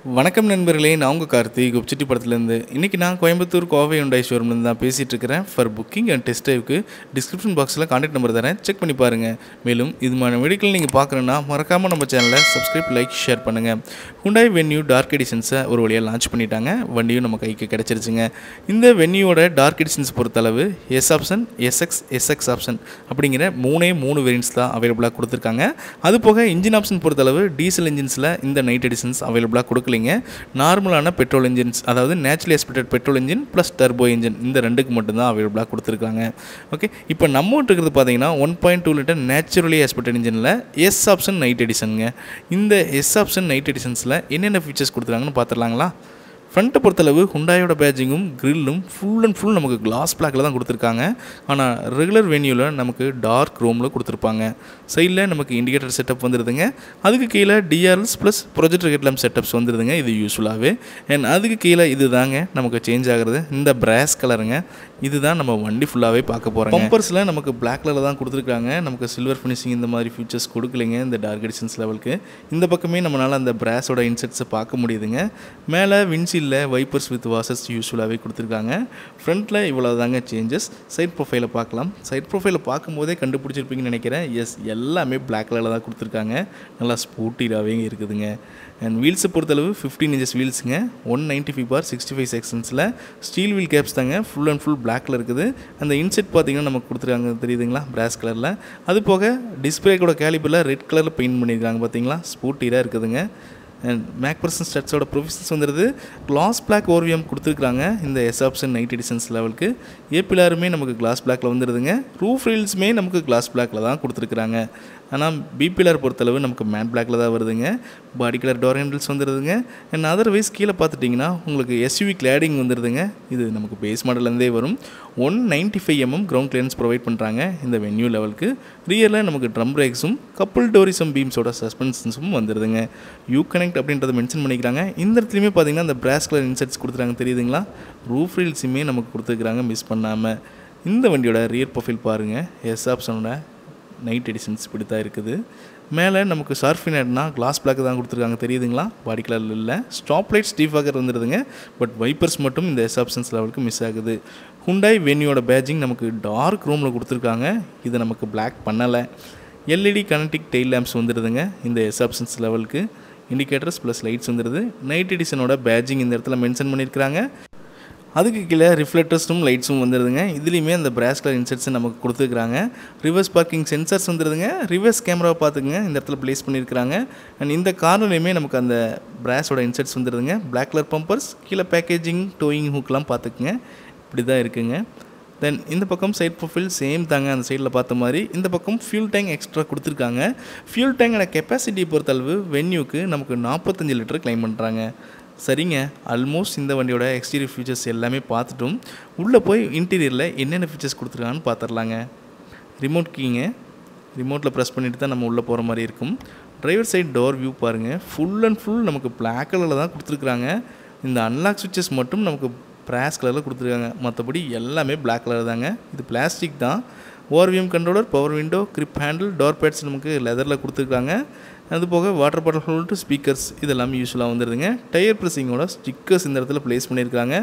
வணக்கம் நண்பர்களே நான் உங்கள் கார்த்திக் உப்சிட்டி படத்துலேருந்து இன்றைக்கி நான் கோயம்புத்தூர் கோவை உண்டை ஷோரூம்லேருந்து தான் பேசிகிட்டு இருக்கிறேன் ஃபார் புக்கிங் அண்ட் டெஸ்ட் ட்ரைவுக்கு டிஸ்கிரிப்ஷன் பாக்ஸில் கான்டாக்ட் நம்பர் தரேன் செக் பண்ணி பாருங்கள் மேலும் இது மாதிரி மெடிக்கல் நீங்கள் பார்க்கணுன்னா மறக்காமல் நம்ம சேனலை சப்ஸ்கிரைப் லைக் ஷேர் பண்ணுங்கள் ஹுண்டாய் வென்யூ டார்க் எடிஷன்ஸை ஒரு வழியாக லான்ச் பண்ணிட்டாங்க வண்டியும் நம்ம கைக்கு கிடச்சிருச்சுங்க இந்த வென்யூவோட டார்க் எடிஷன்ஸ் பொறுத்தளவு S option SX SX option அப்படிங்கிற மூணே மூணு வேரியன்ட்ஸ் தான் அவைலபிளாக கொடுத்துருக்காங்க அது போக இன்ஜின் ஆப்ஷன் பொறுத்தளவு டீசல் இன்ஜின்ஸில் இந்த நைட் எடிஷன்ஸ் அவைலபிளாக கொடுக்கலைங்க நார்மலான பெட்ரோல் இன்ஜின்ஸ் அதாவது naturally aspirated petrol engine plus turbo engine இந்த ரெண்டுக்கு மட்டும்தான் அவைலபிளாக கொடுத்துருக்காங்க ஓகே இப்போ நம்ம இருக்கிறது பார்த்தீங்கன்னா one point two litre naturally aspirated இன்ஜினில் எஸ் ஆப்ஷன் நைட் எடிஷனுங்க இந்த எஸ் ஆப்ஷன் நைட் எடிஷன்ஸில் என்னென்ன ஃபீச்சர்ஸ் கொடுத்துருக்காங்கன்னு பார்த்துடலாங்களா ஃப்ரண்ட்டை பொறுத்தளவு ஹுண்டாயோட பேஜிங்கும் கிரில்லும் ஃபுல் அண்ட் ஃபுல் நமக்கு கிளாஸ் பிளாக்ல தான் கொடுத்துருக்காங்க ஆனால் ரெகுலர் வென்யூவில் நமக்கு டார்க் ரோமில் கொடுத்துருப்பாங்க சைடில் நமக்கு இண்டிகேட்டர் செட்டப் வந்துடுதுங்க அதுக்கு கீழே DRLs plus projector headlamp setups வந்துடுதுங்க இது யூஸ்ஃபுல்லாகவே அண்ட் அதுக்கு கீழே இது தாங்க நமக்கு சேஞ்ச் ஆகுறது இந்த பிராஸ் கலருங்க இதுதான் நம்ம வண்டி ஃபுல்லாகவே பார்க்க போகிறோம் பம்பர்ஸில் நமக்கு பிளாக் கலரில் தான் கொடுத்துருக்காங்க நமக்கு சில்வர் ஃபினிஷிங் இந்த மாதிரி ஃபீச்சர்ஸ் கொடுக்கலைங்க இந்த டார்க் எடிஷன்ஸ் லெவலுக்கு இந்த பக்கமே நம்மளால் அந்த பிராஸோட இன்செட்ஸை பார்க்க முடியுதுங்க மேலே வின்சீல்டில் வைப்பர்ஸ் வித் வாசஸ் யூஸ்ஃபுல்லாகவே கொடுத்துருக்காங்க ஃப்ரண்ட்டில் இவ்வளோ தாங்க சேஞ்சஸ் சைட் ப்ரொஃபைலை பார்க்கலாம் சைட் ப்ரொஃபைலை பார்க்கும்போதே கண்டுபிடிச்சிருப்பீங்கன்னு நினைக்கிறேன் எஸ் எல்லாமே பிளாக் கலரில் தான் கொடுத்துருக்காங்க நல்லா ஸ்பூட்டிடாகவே இருக்குதுங்க அண்ட் வீல்ஸை பொறுத்தளவு ஃபிஃப்டீன் இன்ச்சஸ் வீல்ஸுங்க ஒன் நைன்ட்டி ஃபைவ் பார் சிக்ஸ்டி ஃபைவ் செக்ஷன்ஸில் ஸ்டீல் வீல் கேப்ஸ் தாங்க ஃபுல் அண்ட் ஃபுல் பிளாக்ல இருக்குது அந்த இன்செட் பார்த்தீங்கன்னா நமக்கு கொடுத்துருக்காங்க தெரியுதுங்களா பிராஸ் கலரில் அது போக டிஸ்பிளேக்கோட கேலிபரில் ரெட் கலரில் பெயிண்ட் பண்ணியிருக்காங்க பார்த்தீங்களா ஸ்பூட்டியாக இருக்குதுங்க அண்ட் மேக் பர்சன் ஸ்டட்ஸோட ப்ரொஃபிஷன்ஸ் வந்துடுது கிளாஸ் பிளாக் ஓவியம் கொடுத்துருக்காங்க இந்த எஸ் ஆப்ஷன் நைட் எடிஷன்ஸ் லெவலுக்கு ஏ பிளாருமே நமக்கு கிளாஸ் பிளாக்ல வந்துடுதுங்க ரூஃப் ரீல்ஸுமே நமக்கு கிளாஸ் பிளாக்ல தான் கொடுத்துருக்குறாங்க ஆனால் பி பிளார் பொறுத்தளவு நமக்கு மேட் பிளாக்ல தான் வருதுங்க பாடி கலர் டோர் ஹேண்டில்ஸ் வந்துடுதுங்க அண்ட் அதர்வைஸ் கீழே பார்த்துட்டிங்கன்னா உங்களுக்கு எஸ்யூவி கிளாடிங் வந்துடுதுங்க இது நமக்கு பேஸ் மாடல்லேருந்தே வரும் one ninety five mm ground clearance provide பண்ணுறாங்க இந்த வென்யூ லெவலுக்கு ரியரில் நமக்கு ட்ரம் பிரேக்ஸும் கப்புள் டோரிசம் பீம்ஸோட சஸ்பென்ஷன்ஸும் வந்துடுதுங்க யூ கனெக்ட் அப்படின்றத மென்ஷன் பண்ணிக்கிறாங்க இந்த இடத்துலையுமே பார்த்தீங்கன்னா அந்த பிராஸ் கலர் இன்செட்ஸ் கொடுத்துருக்காங்க தெரியுதுங்களா ரூஃப் ரீல்ஸுமே நமக்கு கொடுத்துருக்குறாங்க மிஸ் பண்ணாமல் இந்த வண்டியோட ரியர் ப்ரொஃபைல் பாருங்கள் எஸ் ஆப்ஷனோட நைட் எடிஷன்ஸ் இப்படி தான் இருக்குது மேலே நமக்கு ஷார்ஃபினட்னா கிளாஸ் பிளாக் தான் கொடுத்துருக்காங்க தெரியுதுங்களா பாடி கலரில் இல்லை ஸ்டாப் லைட் ஸ்டீஃபாகர் வந்துடுதுங்க பட் வைப்பர்ஸ் மட்டும் இந்த எஸ் ஆப்ஷன்ஸ் லெவலுக்கு மிஸ் ஆகுது ஹுண்டாய் வென்யூவோட பேஜிங் நமக்கு டார்க் ரூமில் கொடுத்துருக்காங்க இதை நமக்கு பிளாக் பண்ணலை எல்இடி கனெக்டிக் டெய்ல் லேம்ப்ஸ் வந்துடுதுங்க இந்த எஸ் ஆப்ஷன்ஸ் லெவலுக்கு இண்டிகேட்டர்ஸ் ப்ளஸ் லைட்ஸ் வந்துடுது நைட் எடிஷனோட பேஜிங் இந்த இடத்துல மென்ஷன் பண்ணியிருக்கிறாங்க அதுக்கு கீழே ரிஃப்ளெக்டர்ஸும் லைட்ஸும் வந்துடுதுங்க இதுலேயுமே அந்த பிராஸ் கலர் இன்செட்ஸ் நமக்கு கொடுத்துருக்குறாங்க ரிவர்ஸ் பார்க்கிங் சென்சர்ஸ் வந்துடுதுங்க ரிவர்ஸ் கேமராவை பார்த்துக்குங்க இந்த இடத்துல ப்ளேஸ் பண்ணியிருக்கிறாங்க அண்ட் இந்த கார்னர்லையுமே நமக்கு அந்த பிராஸோட இன்செட்ஸ் வந்துடுதுங்க பிளாக் கலர் பம்பர்ஸ் கீழே பேக்கேஜிங் டோயிங் ஹூக்லாம் பார்த்துக்குங்க இப்படி தான் இருக்குங்க தென் இந்த பக்கம் சைட் ப்ரொஃபைல் சேம் தாங்க அந்த சைடில் பார்த்த மாதிரி இந்த பக்கம் ஃபியூல் டேங்க் எக்ஸ்ட்ரா கொடுத்துருக்காங்க ஃபியூல் டேங்கோட கெப்பாசிட்டி பொறுத்தளவு வென்யூக்கு நமக்கு நாற்பத்தஞ்சு லிட்டர் கிளைம் பண்ணுறாங்க சரிங்க ஆல்மோஸ்ட் இந்த வண்டியோட எக்ஸ்டீரியர் ஃபீச்சர்ஸ் எல்லாமே பார்த்துட்டும் உள்ளே போய் இன்டீரியரில் என்னென்ன ஃபீச்சர்ஸ் கொடுத்துருக்காங்கன்னு பார்த்துடலாங்க ரிமோட் கீங்க ரிமோட்டில் ப்ரெஸ் பண்ணிட்டு தான் நம்ம உள்ளே போகிற மாதிரி இருக்கும் டிரைவர் சைட் டோர் வியூ பாருங்கள் ஃபுல் அண்ட் ஃபுல் நமக்கு பிளாக் கலரில் தான் கொடுத்துருக்குறாங்க இந்த அன்லாக் சுவிச்சஸ் மட்டும் நமக்கு பிராஸ் கலரில் கொடுத்துருக்காங்க மற்றபடி எல்லாமே பிளாக் கலர் தாங்க இது பிளாஸ்டிக் தான் ORVM controller power window grip handle door pads நமக்கு லெதரில் கொடுத்துருக்காங்க அது போக வாட்டர் பாட்டில் ஹோல்ட்டு ஸ்பீக்கர்ஸ் இதெல்லாமே யூஸ்ஃபுல்லாக வந்துடுதுங்க டயர் ப்ரெஸ்ஸிங்கோட ஸ்டிக்கர்ஸ் இந்த இடத்துல ப்ளேஸ் பண்ணியிருக்காங்க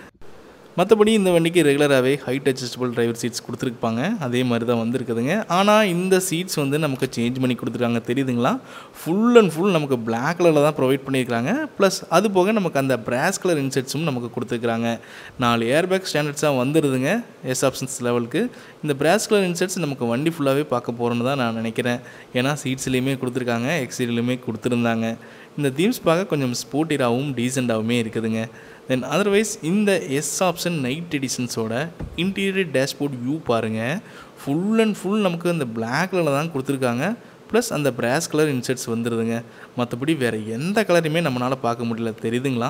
மற்றபடி இந்த வண்டிக்கு ரெகுலராகவே ஹைட் அட்ஜஸ்டபிள் டிரைவர் சீட்ஸ் கொடுத்துருப்பாங்க அதே மாதிரி தான் வந்திருக்குதுங்க ஆனால் இந்த சீட்ஸ் வந்து நமக்கு சேஞ்ச் பண்ணி கொடுத்துருக்காங்க தெரியுதுங்களா ஃபுல் அண்ட் ஃபுல் நமக்கு பிளாக் கலரில் தான் ப்ரொவைட் பண்ணியிருக்காங்க ப்ளஸ் அது போக நமக்கு அந்த பிராஸ் கலர் இன்செட்ஸும் நமக்கு கொடுத்துருக்காங்க நாலு ஏர் பேக் ஸ்டாண்டர்ட்ஸாக வந்துடுதுங்க எஸ் ஆப்ஷன்ஸ் லெவலுக்கு இந்த பிராஸ் கலர் இன்செட்ஸ் நமக்கு வண்டி ஃபுல்லாகவே பார்க்க போகிறோன்னு தான் நான் நினைக்கிறேன் ஏன்னா சீட்ஸ்லேயுமே கொடுத்துருக்காங்க எக்ஸீரியலுமே கொடுத்துருந்தாங்க இந்த தீம்ஸ் பார்க்க கொஞ்சம் ஸ்போர்ட்டிராகவும் டீசெண்டாகவுமே இருக்குதுங்க தென் அதர்வைஸ் இந்த எஸ் ஆப்ஷன் நைட் எடிஷன்ஸோட இன்டீரியர் டேஷ்போர்ட் வியூ பாருங்கள் ஃபுல் அண்ட் ஃபுல் நமக்கு அந்த பிளாக் கலரில் தான் கொடுத்துருக்காங்க ப்ளஸ் அந்த பிராஸ் கலர் இன்செட்ஸ் வந்துடுதுங்க மற்றபடி வேறு எந்த கலரையுமே நம்மளால் பார்க்க முடியல தெரியுதுங்களா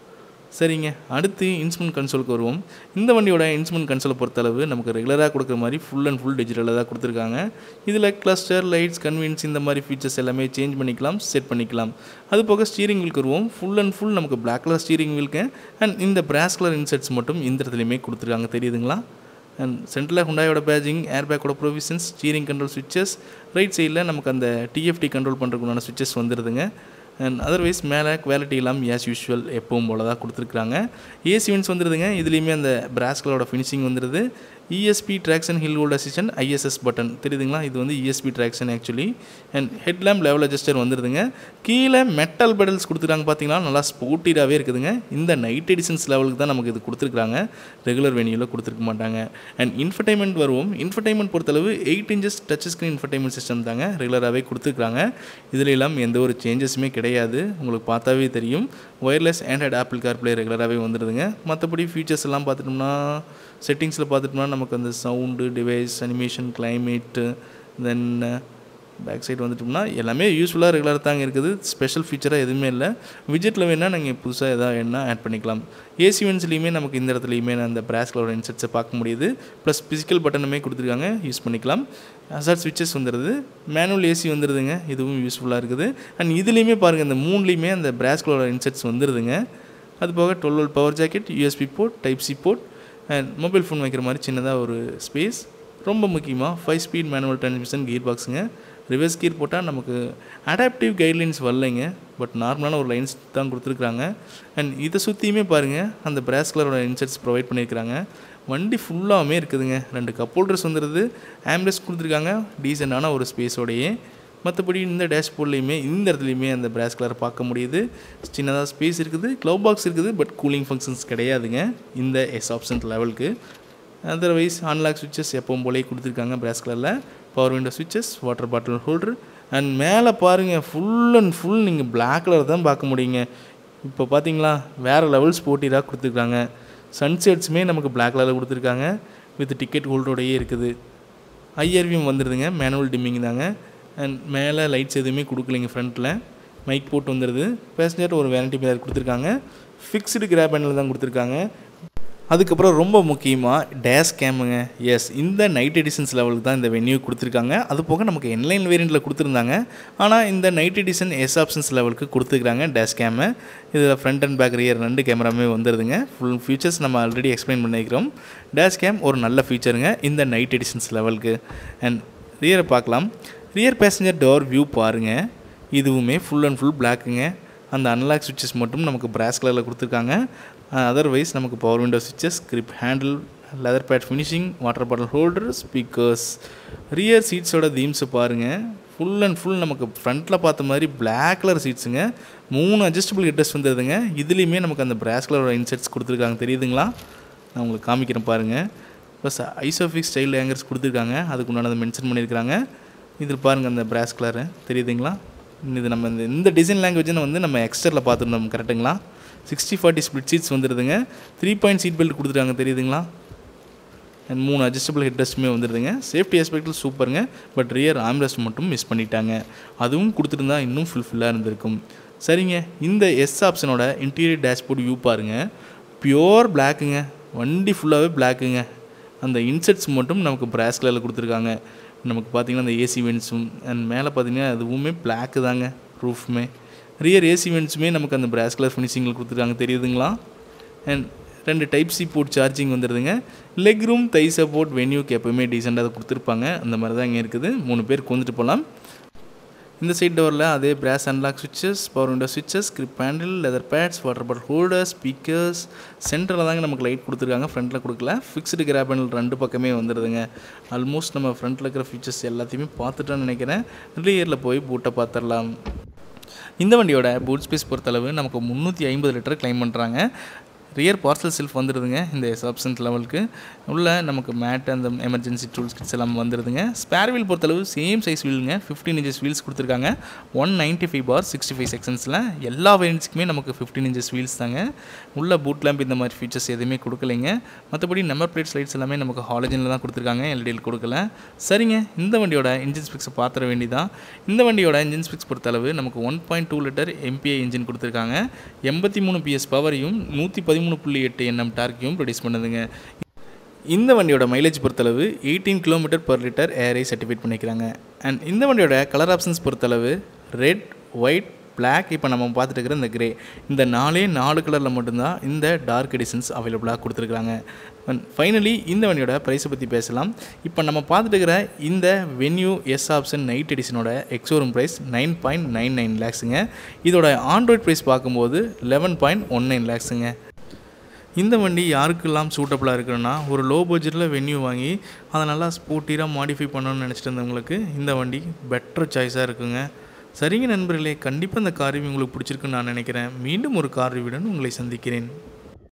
சரிங்க அடுத்து இன்ஸ்ட்ருமெண்ட் கன்சோலுக்கு வருவோம் இந்த வண்டியோட இன்ஸ்ட்ருமெண்ட் கன்சோலை பொறுத்தளவு நமக்கு ரெகுலராக கொடுக்குற மாதிரி ஃபுல் அண்ட் ஃபுல் டிஜிட்டலாக தான் கொடுத்துருக்காங்க இதில் கிளஸ்டர் லைட்ஸ் கன்வீன்ஸ் இந்த மாதிரி ஃபீச்சர்ஸ் எல்லாமே சேஞ்ச் பண்ணிக்கலாம் செட் பண்ணிக்கலாம் அது போக ஸ்டீரிங் வீலுக்கு வருவோம் ஃபுல் அண்ட் ஃபுல் நமக்கு பிளாக் கலர் ஸ்டீரிங் வீலுக்கு அண்ட் இந்த பிராஸ் கலர் இன்செட்ஸ் மட்டும் இந்த இடத்துலையுமே கொடுத்துருக்காங்க தெரியுதுங்களா அண்ட் சென்ட்ரலில் ஹுண்டாயோட பேஜிங் ஏர் பேக்கோட provisions steering control switches right சைடில் நமக்கு அந்த டிஎஃப்டி கண்ட்ரோல் பண்ணுறதுக்குண்டான சுவிச்சஸ் வந்துடுதுங்க அண்ட் அதர்வைஸ் மேலே குவாலிட்டி எல்லாம் ஆஸ் யூஷுவல் எப்பவும் போல தான் கொடுத்துருக்குறாங்க ஏசி வின்ஸ் வந்துடுதுங்க இதுலேயுமே அந்த பிராஸ்களோட ஃபினிஷிங் வந்துடுது ESP traction hill hold assistant ISS button தெரியுதுங்களா இது வந்து ESP traction actually and headlamp level adjuster வந்துடுதுங்க கீழே மெட்டல் பெடல்ஸ் கொடுத்துருக்காங்க பார்த்தீங்கன்னா நல்லா ஸ்போர்ட்டிடாகவே இருக்குதுங்க இந்த நைட் எடிஷன்ஸ் லெவலுக்கு தான் நமக்கு இது கொடுத்துருக்காங்க ரெகுலர் வெனியூவில் கொடுத்துருக்க மாட்டாங்க அண்ட் இன்ஃபர்டைன்மெண்ட் வருவோம் இன்ஃபர்டைன்மெண்ட் பொறுத்தளவு eight inches touch screen infotainment system தாங்க ரெகுலராகவே கொடுத்துருக்காங்க இதில் எல்லாம் எந்த ஒரு சேஞ்சஸுமே கிடையாது உங்களுக்கு பார்த்தாவே தெரியும் ஒயர்லெஸ் ஆண்ட்ராய்டு ஆப்பிள் கார்ப்ளே ரெகுலராகவே வந்துடுதுங்க மற்றபடி ஃபீச்சர்ஸ் எல்லாம் பார்த்துட்டோம்னா செட்டிங்ஸில் பார்த்துட்டோம்னா நமக்கு அந்த sound device animation climate then back side வந்துட்டோம்னா எல்லாமே யூஸ்ஃபுல்லாக ரெகுலராக தாங்க இருக்குது ஸ்பெஷல் ஃபீச்சராக எதுவுமே இல்லை விஜெட்டில் வேணால் நீங்கள் புதுசாக எதாவது என்ன ஆட் பண்ணிக்கலாம் ஏசி வென்ஸ்லேயுமே நமக்கு இந்த இடத்துலையுமே அந்த பிராஸ்களோட இன்செட்ஸை பார்க்க முடியுது ப்ளஸ் ஃபிசிக்கல் பட்டனுமே கொடுத்துருக்காங்க யூஸ் பண்ணிக்கலாம் அசாட் ஸ்விட்சஸ் வந்துடுது மேனுவல் ஏசி வந்துடுதுங்க இதுவும் யூஸ்ஃபுல்லாக இருக்குது அண்ட் இதுலேயுமே பாருங்கள் இந்த மூணுலேயுமே அந்த பிராஸ்களோட இன்செட்ஸ் வந்துடுதுங்க அது போக twelve volt power socket USB port type C port and mobile phone வைக்கிற மாதிரி சின்னதாக ஒரு ஸ்பேஸ் ரொம்ப முக்கியமாக five speed manual transmission gear பாக்ஸுங்க ரிவர்ஸ் கீர் போட்டால் நமக்கு அடாப்டிவ் கைட்லைன்ஸ் வரலைங்க பட் நார்மலான ஒரு லைன்ஸ் தான் கொடுத்துருக்குறாங்க அண்ட் இதை சுற்றியுமே பாருங்கள் அந்த பிராஸ் கலரோட இன்செட்ஸ் ப்ரொவைட் பண்ணியிருக்கிறாங்க வண்டி ஃபுல்லாகவே இருக்குதுங்க ரெண்டு கப் ஹோல்டர்ஸ் வந்துடுது ஆம்புலன்ஸ் கொடுத்துருக்காங்க டீசெண்டான ஒரு ஸ்பேஸோடையே மற்றபடி இந்த டேஷ்போர்ட்லேயுமே இந்த இடத்துலையுமே அந்த பிராஸ் கலர் பார்க்க முடியுது சின்னதாக ஸ்பேஸ் இருக்குது க்ளவ் பாக்ஸ் இருக்குது பட் கூலிங் ஃபங்க்ஷன்ஸ் கிடையாதுங்க இந்த எஸ் ஆப்ஷன் லெவலுக்கு அதர்வைஸ் அன்லாக் சுவிச்சஸ் எப்பவும் போலே கொடுத்துருக்காங்க பிராஸ் கலரில் power window switches water bottle holder and மேலே பாருங்கள் ஃபுல் அண்ட் ஃபுல் நீங்கள் பிளாக் கலர் தான் பார்க்க முடியுங்க இப்போ பார்த்தீங்களா வேறு லெவல் ஸ்போர்ட்டியாக கொடுத்துருக்காங்க சன்செட்ஸுமே நமக்கு பிளாக் கலரில் கொடுத்துருக்காங்க வித் டிக்கெட் ஹோல்டரோடையே இருக்குது ஐஆர்விஎம் வந்துடுதுங்க மேனுவல் டிம்மிங் தாங்க அண்ட் மேலே லைட்ஸ் எதுவுமே கொடுக்கலைங்க ஃப்ரண்ட்டில் மைக் போட்டு வந்துடுது பேசஞ்சர் ஒரு வேரண்டி பேர் கொடுத்துருக்காங்க ஃபிக்ஸ்டு கிராப் பேனல் தான் கொடுத்துருக்காங்க அதுக்கப்புறம் ரொம்ப முக்கியமாக டேஸ் கேமுங்க எஸ் இந்த நைட் எடிஷன்ஸ் லெவலுக்கு தான் இந்த வென்யூ கொடுத்துருக்காங்க அது போக நமக்கு என்லைன் வேரியண்ட்டில் கொடுத்துருந்தாங்க ஆனால் இந்த நைட் எடிஷன் எஸ் ஆப்ஷன்ஸ் லெவலுக்கு கொடுத்துருக்காங்க டேஸ் கேமு இதில் ஃப்ரண்ட் அண்ட் பேக் ரியர் ரெண்டு கேமராமே வந்துடுதுங்க ஃபுல் ஃபீச்சர்ஸ் நம்ம ஆல்ரெடி எக்ஸ்பிளைன் பண்ணிக்கிறோம் டேஸ் கேம் ஒரு நல்ல ஃபீச்சருங்க இந்த நைட் எடிஷன்ஸ் லெவலுக்கு அண்ட் ரியரை பார்க்கலாம் ரியர் பேசஞ்சர் டோர் வியூ பாருங்கள் இதுவுமே ஃபுல் அண்ட் ஃபுல் பிளாக்குங்க அந்த அன்லாக் சுவிட்சஸ் மட்டும் நமக்கு பிராஸ் கலரில் கொடுத்துருக்காங்க அதர்வைஸ் நமக்கு பவர் விண்டோ சுவிட்சஸ் grip handle leather pad finishing water bottle holder speakers rear சீட்ஸோட தீம்ஸை பாருங்கள் ஃபுல் அண்ட் ஃபுல் நமக்கு ஃப்ரண்ட்டில் பார்த்த மாதிரி பிளாக் கலர் சீட்ஸுங்க மூணு அட்ஜஸ்டபிள் ஹெட்ரஸ் வந்துடுதுங்க இதுலேயுமே நமக்கு அந்த பிராஸ் கலரோட இன்செட்ஸ் கொடுத்துருக்காங்க தெரியுதுங்களா நான் உங்களுக்கு காமிக்கிறேன் பாருங்கள் ப்ளஸ் ஐசோஃபிக் ஸ்டைல் ஹேங்கர்ஸ் கொடுத்துருக்காங்க அதுக்கு உண்டானதை மென்ஷன் பண்ணியிருக்கிறாங்க இதில் பாருங்கள் அந்த பிராஸ் கலரு தெரியுதுங்களா இது நம்ம இந்த இந்த டிசைன் லாங்குவேஜை வந்து நம்ம எக்ஸ்டரில் பார்த்துருந்தோம் கரெக்டுங்களா சிக்ஸ்டி ஃபார்ட்டி ஸ்பிளிட் சீட்ஸ் வந்துடுதுங்க த்ரீ பாயிண்ட் சீட் பெல்ட் கொடுத்துருக்காங்க தெரியுதுங்களா அண்ட் மூணு அட்ஜஸ்டபிள் ஹெட்ரஸ்ட்டுமே வந்துடுதுங்க சேஃப்டி ஆஸ்பெக்டில் சூப்பருங்க பட் ரியர் ஆம்ரஸ்ட் மட்டும் மிஸ் பண்ணிட்டாங்க அதுவும் கொடுத்துருந்தா இன்னும் ஃபுல்ஃபில்லாக இருந்திருக்கும் சரிங்க இந்த எஸ் ஆப்ஷனோட இன்டீரியர் டேஷ்போர்ட் வியூ பாருங்கள் பியோர் பிளாக்குங்க வண்டி ஃபுல்லாகவே பிளாக்குங்க அந்த இன்செட்ஸ் மட்டும் நமக்கு பிராஸ் கலரில் கொடுத்துருக்காங்க நமக்கு பார்த்திங்கன்னா அந்த ஏசி வென்ட்ஸும் அண்ட் மேலே பார்த்தீங்கன்னா அதுவுமே பிளாக்கு தாங்க ரூஃப்மே ரியர் ஏசி வென்ட்ஸுமே நமக்கு அந்த பிராஸ் கலர் ஃபினிஷிங்கில் கொடுத்துருக்காங்க தெரியுதுங்களா அண்ட் ரெண்டு டைப் சி போர்ட் சார்ஜிங் வந்துடுதுங்க லெக் ரூம் தை சப்போர்ட் வென்யூக்கு எப்போவுமே டீசெண்டாக கொடுத்துருப்பாங்க அந்த மாதிரி தான் இங்கே இருக்குது மூணு பேர் கொண்டுட்டு போகலாம் இந்த சைட் டோரில் அதே brass unlock switches power window switches grip handle leather pads water bottle holder speakers சென்டரில் தாங்க நமக்கு லைட் கொடுத்துருக்காங்க ஃப்ரண்ட்டில் கொடுக்கல ஃபிக்ஸ்டு கிராப் ஹேண்டில் ரெண்டு பக்கமே வந்துடுதுங்க ஆல்மோஸ்ட் நம்ம ஃப்ரண்ட்டில் இருக்கிற ஃபீச்சர்ஸ் எல்லாத்தையுமே பார்த்துட்டோன்னு நினைக்கிறேன் ரியரில் போய் பூட்டை பார்த்துடலாம் இந்த வண்டியோட பூட் ஸ்பேஸ் பொறுத்தளவு நமக்கு முந்நூற்றி ஐம்பது லிட்டர் கிளைம் பண்ணுறாங்க ரியர் பார்சல் செல்ஃப் வந்துடுதுங்க இந்த சப்சன்ட் லெவலுக்கு உள்ள நமக்கு மேட் அந்த எமர்ஜென்சி டூல்ஸ் கிட்ஸ் எல்லாம் வந்துடுதுங்க ஸ்பேர் வீல் பொறுத்தளவு சேம் சைஸ் வீலுங்க ஃபிஃப்டீன் இன்ச்சஸ் வீல்ஸ் கொடுத்துருக்காங்க ஒன் நைன்ட்டி ஃபைவ் பார் சிக்ஸ்டி ஃபைவ் செக்ஷன்ஸில் எல்லா வேரியன்ட்ஸ்க்குமே நமக்கு ஃபிஃப்டீன் இன்ச்சஸ் வீல்ஸ் தாங்க உள்ள பூட் லேம்ப் இந்த மாதிரி ஃபீச்சர்ஸ் எதுவுமே கொடுக்கலைங்க மற்றபடி நம்பர் பிளேட் லைட்ஸ் எல்லாமே நமக்கு ஹாலஜனில் தான் கொடுத்துருக்காங்க எல்டியில் கொடுக்கல சரிங்க இந்த வண்டியோட இன்ஜின் ஸ்பெக்ஸை பார்த்துட வேண்டியதான் இந்த வண்டியோட இன்ஜின் ஸ்பெக்ஸ் பொறுத்தளவு நமக்கு one point two litre MPI engine கொடுத்துருக்காங்க எண்பத்தி மூணு பிஎஸ் பவரையும் நூற்றி பதிமூணு புள்ளி எட்டு என்எம் டார்க்கையும் ப்ரொடியூஸ் பண்ணுதுங்க இந்த வண்டியோட மைலேஜ் பொறுத்தளவு eighteen kilometre per litre ARAI certified பண்ணிக்கிறாங்க அண்ட் இந்த வண்டியோட கலர் ஆப்ஷன்ஸ் பொறுத்தளவு ரெட் ஒயிட் Black இப்போ நம்ம பார்த்துட்டு இருக்கிற இந்த கிரே இந்த நாலே நாலு கலரில் மட்டும்தான் இந்த டார்க் எடிஷன்ஸ் அவைலபிளாக கொடுத்துருக்குறாங்க ஃபைனலி இந்த வண்டியோட ப்ரைஸை பற்றி பேசலாம் இப்போ நம்ம பார்த்துட்டு இருக்கிற இந்த வென்யூ எஸ் ஆப்ஷன் நைட் எடிஷனோட ex-showroom price nine point nine nine லேக்ஸுங்க இதோட ஆண்ட்ராய்ட் ப்ரைஸ் பார்க்கும்போது லெவன் பாயிண்ட் ஒன் நைன் லேக்ஸுங்க இந்த வண்டி யாருக்கெல்லாம் சூட்டபுளாக இருக்குன்னா ஒரு லோ பட்ஜெட்டில் வென்யூ வாங்கி அதை நல்லா ஸ்போர்ட்டியாக மாடிஃபை பண்ணணும்னு நினச்சிட்டு இருந்தவங்களுக்கு இந்த வண்டி பெட்டர் சாய்ஸாக இருக்குங்க சரிங்க நண்பர்களே கண்டிப்பாக இந்த கார் ரிவ்யூ உங்களுக்கு பிடிச்சிருக்குன்னு நான் நினைக்கிறேன் மீண்டும் ஒரு கார் ரிவ்யூடன் உங்களை சந்திக்கிறேன்